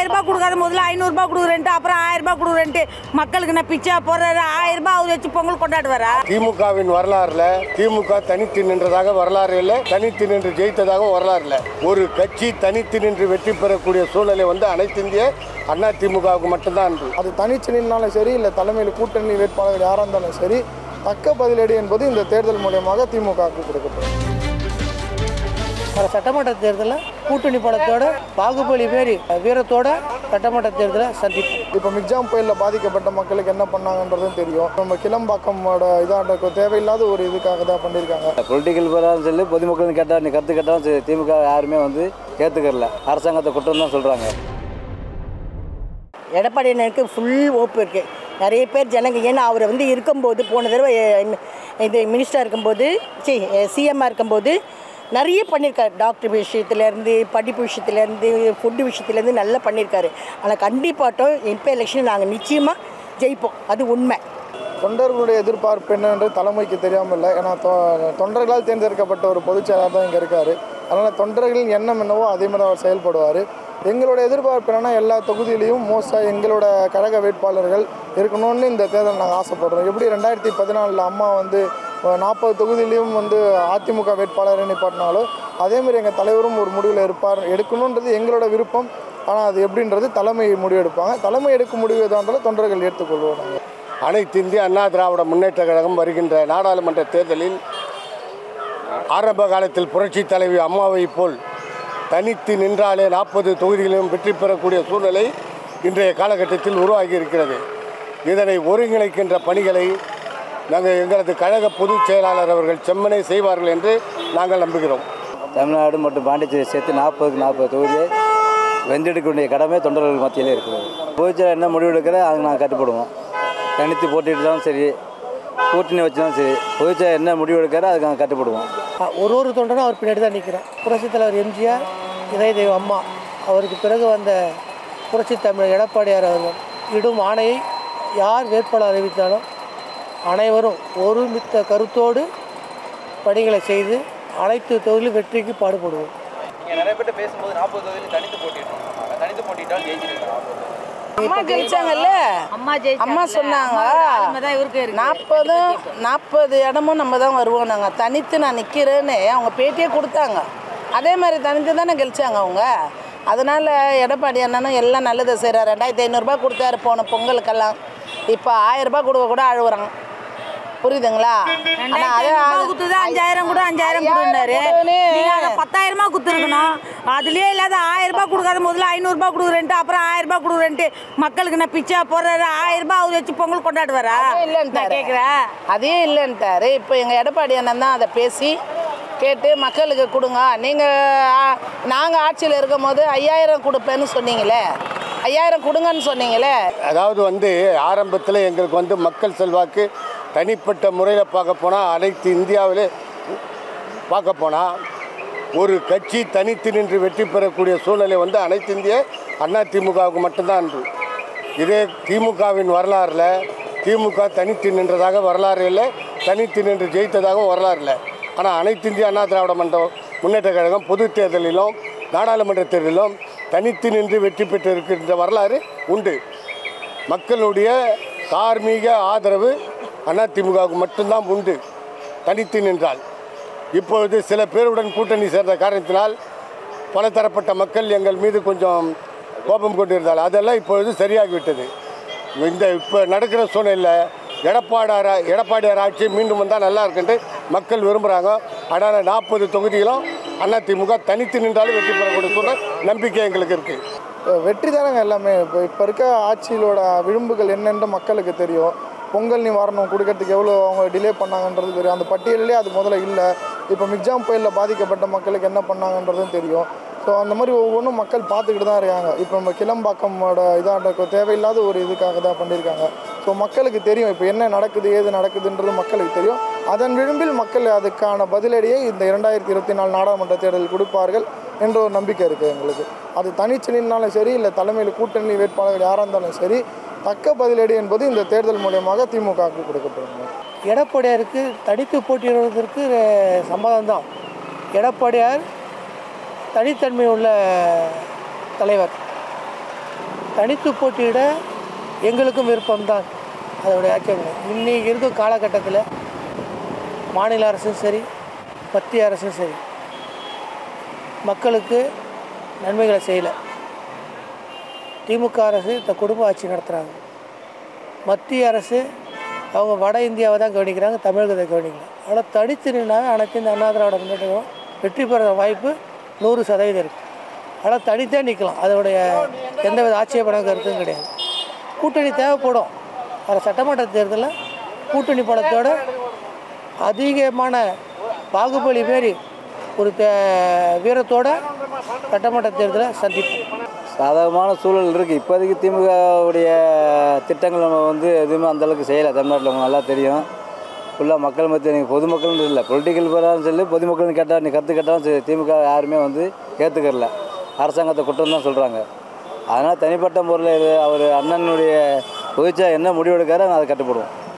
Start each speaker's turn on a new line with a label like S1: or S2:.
S1: ஆயிரம் ரூபாய் கொடுக்காத முதல்ல ஐநூறுரூபா கொடுக்குறேன்ட்டு அப்புறம் ஆயிரம் ரூபாய் கொடுக்குறேன்ட்டு மக்களுக்கு நான் பிச்சை போடுறாரு ஆயிரம் ரூபாய் அவர் வச்சு பொங்கல் கொண்டாடுவாரா
S2: திமுகவின் வரலாறுல திமுக தனித்து நின்றதாக வரலாறு இல்லை தனித்து நின்று ஜெயித்ததாக வரலாறு இல்லை ஒரு கட்சி தனித்து நின்று வெற்றி பெறக்கூடிய சூழ்நிலை வந்து அனைத்து இந்திய அண்ணா திமுகவுக்கு மட்டும்தான் உண்டு.
S3: அது தனிச்சு நின்னாலும் சரி இல்லை தலைமையில் கூட்டணி வேட்பாளர்கள் யாராக இருந்தாலும் சரி தக்க பதிலடி என்பது இந்த தேர்தல் மூலியமாக திமுகவுக்கு கொடுக்கப்படும்
S4: வர சட்டமன்ற தேர்தலில் கூட்டணி பலத்தோட பாகுபலி மாரி வீரத்தோட சட்டமன்ற தேர்தலை சந்திப்போம்
S3: இப்போ மிக்ஜாம் புயலில் பாதிக்கப்பட்ட மக்களுக்கு என்ன பண்ணாங்கன்றதும் தெரியும் நம்ம கிளம்பாக்கமோட இதாக தேவையில்லாத ஒரு இதுக்காக தான் பண்ணியிருக்காங்க
S5: பொலிட்டிக்கல் பராலும் சொல்லி பொதுமக்கள் கேட்டால் நீ கருத்து கேட்டாலும் சரி திமுக யாருமே வந்து ஏற்றுக்கறல அரசாங்கத்தை குற்றம் தான் சொல்கிறாங்க
S6: எடப்பாடி அண்ணனுக்கு ஃபுல் ஓப்பு இருக்குது நிறைய பேர் ஜனங்க ஏன்னா அவர் வந்து இருக்கும்போது போன தடவை அஹ், இது மினிஸ்டராக இருக்கும்போது சி சிஎம்மாக இருக்கும்போது நிறைய பண்ணியிருக்காரு டாக்டர் விஷயத்துலேருந்து படிப்பு விஷயத்துலேருந்து ஃபுட்டு விஷயத்துலேருந்து நல்லா பண்ணியிருக்காரு ஆனால் கண்டிப்பாட்டும் இப்போ எலெக்ஷன் நாங்கள் நிச்சயமாக ஜெயிப்போம் அது உண்மை
S3: தொண்டர்களுடைய எதிர்பார்ப்பு என்னன்றது தலைமைக்கு தெரியாமல் இல்லை ஏன்னா தொ- தொண்டர்களால் தேர்ந்தெடுக்கப்பட்ட ஒரு பொதுச் செயலாளர் தான் இங்கே இருக்கார் அதனால் தொண்டர்களின் எண்ணம் என்னவோ அதே மாதிரி அவர் செயல்படுவார் எங்களோட எதிர்பார்ப்பு என்னன்னா எல்லா தொகுதியிலையும் மோஸ்ட்டாக எங்களோட கழக வேட்பாளர்கள் இருக்கணும்னு இந்த தேர்தல் நாங்கள் ஆசைப்படுறோம் எப்படி ரெண்டாயிரத்தி பதினாலில் அம்மா வந்து நாற்பது தொகுதியிலையும் வந்து அதிமுக வேட்பாளரை நிப்பாட்டினாலோ அதேமாதிரி எங்கள் தலைவரும் ஒரு முடிவில் இருப்பார் எடுக்கணுன்றது எங்களோட விருப்பம் ஆனால் அது எப்படின்றது தலைமை முடிவு எடுப்பாங்க தலைமை எடுக்கும் முடிவு எதாக இருந்தாலும் தொண்டர்கள் ஏற்றுக்கொள்வோம் நாங்கள்
S2: அனைத்து இந்திய அண்ணா திராவிட முன்னேற்ற கழகம் வருகின்ற நாடாளுமன்ற தேர்தலில் ஆரம்ப காலத்தில் புரட்சி தலைவி அம்மாவை போல் தனித்து நின்றாலே நாற்பது தொகுதிகளிலும் வெற்றி பெறக்கூடிய சூழ்நிலை இன்றைய காலகட்டத்தில் உருவாகி இருக்கிறது இதனை ஒருங்கிணைக்கின்ற பணிகளை நாங்கள் எங்களது கழக பொதுச் செயலாளர் அவர்கள் செம்மனை செய்வார்கள் என்று நாங்கள் நம்புகிறோம்
S5: தமிழ்நாடு மற்றும் பாண்டிச்சேரி சேர்த்து நாற்பதுக்கு நாற்பது தொகுதியை வென்றெடுக்க வேண்டிய கடமை தொண்டர்கள் மத்தியிலே இருக்குது பொதுச்செயலர் என்ன முடிவு எடுக்கிற அதுக்கு நாங்கள் கட்டுப்படுவோம் தனித்து போட்டிட்டாலும் சரி கூட்டணி வச்சாலும் சரி பொதுச்செயலர் என்ன முடிவு எடுக்கிற அதுக்கு நாங்கள் கட்டுப்படுவோம்
S4: அஹ், ஒரு ஒரு தொண்டனும் அவர் பின்னாடி தான் நிற்கிறேன் புரட்சித் தலைவர் எம்ஜிஆர் இதய தெய்வம் அம்மா அவருக்கு பிறகு வந்த புரட்சித் தமிழர் எடப்பாடியார் அவர்கள் இடும் ஆணையை யார் வேட்பாளர் அறிவித்தாலும் அனைவரும் ஒருமித்த கருத்தோடு பணிகளை செய்து அனைத்து தொழிலும் வெற்றிக்கு பாடுபடுவோம்
S7: நீங்கள் நிறைய பேர்ட்ட பேசும்போது நாற்பது தொகுதியில் தனித்து போட்டிட்டோம் தனித்து போட்டிட்டால் ஜெயிச்சிருக்கீங்க
S1: அம்மா ஜெயிச்சாங்கல்ல
S8: அம்மா ஜெயிச்சாங்கல்ல.
S1: அம்மா சொன்னாங்க
S8: அம்மாவோட ஆளுமை தான் இவருக்கு இருக்கு.
S1: நாற்பதும் நாற்பது இடமும் நம்ம தான் வருவோம் நாங்கள் தனித்து நான் நிற்கிறேன்னு அவங்க பேட்டியே கொடுத்தாங்க அதே மாதிரி தனித்து தானே கெலிச்சாங்க அவங்க அதனால் எடப்பாடி அண்ணனும் எல்லாம் நல்லதை செய்கிறார் ரெண்டாயிரத்தி ஐநூறுரூபா கொடுத்தாரு போன பொங்கலுக்கெல்லாம் இப்போ ஆயிரரூபா கொடுக்க கூட அழுகுறாங்க புரியுதுங்களா ஆனா அதே
S8: ரூபாய் குத்துது, அஞ்சாயிரம் கூட அஞ்சாயிரம் கொடுன்னாரு நீங்க அதை பத்தாயிரமா குத்துருக்கணும் அதுலயே இல்லாத ஆயிரம் ரூபாய் கொடுக்காத முதல்ல ஐநூறு ரூபாய் கொடுக்குறேன்ட்டு அப்புறம் ஆயிரம் ரூபாய் கொடுக்குறேன்ட்டு மக்களுக்கு நான் பிச்சை போடுறாரு ஆயிரம் ரூபாய் அவர் வச்சு பொங்கல் கொண்டாடுவாரா நான்
S1: இல்லைன்ட்டாரு
S8: கேட்குறேன்
S1: அதே இல்லைன்ட்டாரு இப்போ எங்கள் எடப்பாடி அண்ணன் தான் அதை பேசி கேட்டு மக்களுக்கு கொடுங்க நீங்கள் நாங்கள் ஆட்சியில் இருக்கும் போது ஐயாயிரம் கொடுப்பேன்னு சொன்னீங்களே ஐயாயிரம் கொடுங்கன்னு சொன்னீங்களே
S2: அதாவது வந்து ஆரம்பத்தில் எங்களுக்கு வந்து மக்கள் செல்வாக்கு தனிப்பட்ட முறையில் பார்க்க போனால் அனைத்து இந்தியாவிலே பார்க்க போனால் ஒரு கட்சி தனித்து நின்று வெற்றி பெறக்கூடிய சூழ்நிலை வந்து அனைத்து இந்திய அண்ணா திமுகவுக்கு மட்டும்தான் உண்டு இதே திமுகவின் வரலாறில் திமுக தனித்து நின்றதாக வரலாறு இல்லை தனித்து நின்று ஜெயித்ததாகவும் வரலாறு இல்லை ஆனால் அனைத்து இந்திய அண்ணா திராவிட மன்றம் முன்னேற்ற கழகம் பொது தேர்தலிலும் நாடாளுமன்ற தேர்தலிலும் தனித்து நின்று வெற்றி பெற்று இருக்கின்ற வரலாறு உண்டு மக்களுடைய தார்மீக ஆதரவு அதிமுகவுக்கு மட்டும்தான் உண்டு தனித்து நின்றால் இப்பொழுது சில பேருடன் கூட்டணி சேர்ந்த காரணத்தினால் பலதரப்பட்ட மக்கள் எங்கள் மீது கொஞ்சம் கோபம் கொண்டிருந்தால் அதெல்லாம் இப்பொழுது சரியாகிவிட்டது இந்த இப்போ நடக்கிற சூழ்நிலையில் எடப்பாடார எடப்பாடியார் ஆட்சி மீண்டும் வந்தால் நல்லா இருக்குன்ட்டு மக்கள் விரும்புகிறாங்க அதனால் நாற்பது தொகுதிகளும் அதிமுக தனித்து நின்றாலும் வெற்றி பெறக்கூடிய சூழ்நிலை நம்பிக்கை எங்களுக்கு இருக்குது
S3: வெற்றி தானங்க எல்லாமே இப்போ இப்போ இருக்க ஆட்சியிலோட விளிம்புகள் என்னென்று மக்களுக்கு தெரியும் பொங்கல் நிவாரணம் கொடுக்கறதுக்கு எவ்வளோ அவங்க டிலே பண்ணாங்கன்றது தெரியும் அந்த பட்டியலிலே அது முதல்ல இல்லை இப்போ மிக்ஜாம் புயலில் பாதிக்கப்பட்ட மக்களுக்கு என்ன பண்ணாங்கன்றதும் தெரியும் ஸோ அந்த மாதிரி ஒவ்வொன்றும் மக்கள் பார்த்துக்கிட்டு தான் இருக்காங்க இப்போ நம்ம கிளம்பாக்கமோட இதாக தேவையில்லாத ஒரு இதுக்காக தான் பண்ணியிருக்காங்க ஸோ மக்களுக்கு தெரியும் இப்போ என்ன நடக்குது ஏது நடக்குதுன்றது மக்களுக்கு தெரியும் அதன் விளிம்பில் மக்கள் அதுக்கான பதிலடியை இந்த இரண்டாயிரத்தி இருபத்தி நாலு நாடாளுமன்ற தேர்தலில் கொடுப்பார்கள் என்ற ஒரு நம்பிக்கை இருக்குது எங்களுக்கு அது தனிச்சு நின்னாலும் சரி இல்லை தலைமையில் கூட்டணி வேட்பாளர்கள் யாராக இருந்தாலும் சரி தக்க பதிலடி என்பது இந்த தேர்தல் மூலியமாக திமுகவுக்கு கொடுக்கப்படும்
S4: எடப்பாடியாருக்கு தனித்து போட்டியிடுவதற்கு அஹ், சம்மதம் தான் எடப்பாடியார் தனித்தன்மை உள்ள தலைவர் தனித்து போட்டியிட எங்களுக்கும் விருப்பம்தான் அதோடைய ஆட்சேபம் இன்னைக்கு இருக்கும் காலகட்டத்தில் மாநில அரசும் சரி மத்திய அரசும் சரி மக்களுக்கு நன்மைகளை செய்யலை திமுக அரசு இந்த குடும்ப ஆட்சி நடத்துகிறாங்க மத்திய அரசு அவங்க வட இந்தியாவை தான் கவனிக்கிறாங்க தமிழகத்தை கவனிக்கல அதனால் தனித்து நின்னா அனைத்து இந்த அண்ணா திராவிட முன்னேற்றம் வெற்றி பெற வாய்ப்பு நூறு சதவீதம் இருக்குது அதனால் தனித்தே நிற்கலாம் அதோடைய எந்தவித ஆட்சேபன கருத்தும் கிடையாது கூட்டணி தேவைப்படும் வர சட்டமன்ற தேர்தலில் கூட்டணி பலத்தோட அதிகமான பாகுபலி மாரி ஒரு தே வீரத்தோட சட்டமன்ற தேர்தலை சந்திப்போம்
S5: சாதகமான சூழல் இருக்குது இப்போதைக்கு திமுகவுடைய திட்டங்கள் நம்ம வந்து எதுவுமே அந்தளவுக்கு செய்யலை தமிழ்நாட்டில் உங்களுக்கு நல்லா தெரியும் ஃபுல்லாக மக்கள் மத்திய நீங்கள் பொதுமக்கள்னு இல்லை பொலிட்டிக்கல் பேராலும் சரி பொதுமக்கள்னு கேட்டால் நீ கருத்து கேட்டாலும் சரி திமுக யாருமே வந்து ஏற்றுக்கறல அரசாங்கத்தை குற்றம் தான் சொல்கிறாங்க அதனால் தனிப்பட்ட முறையில் இது அவர் அண்ணனுடைய பொதுச்சா என்ன முடிவு எடுக்காரோ அதை கட்டுப்படுவோம்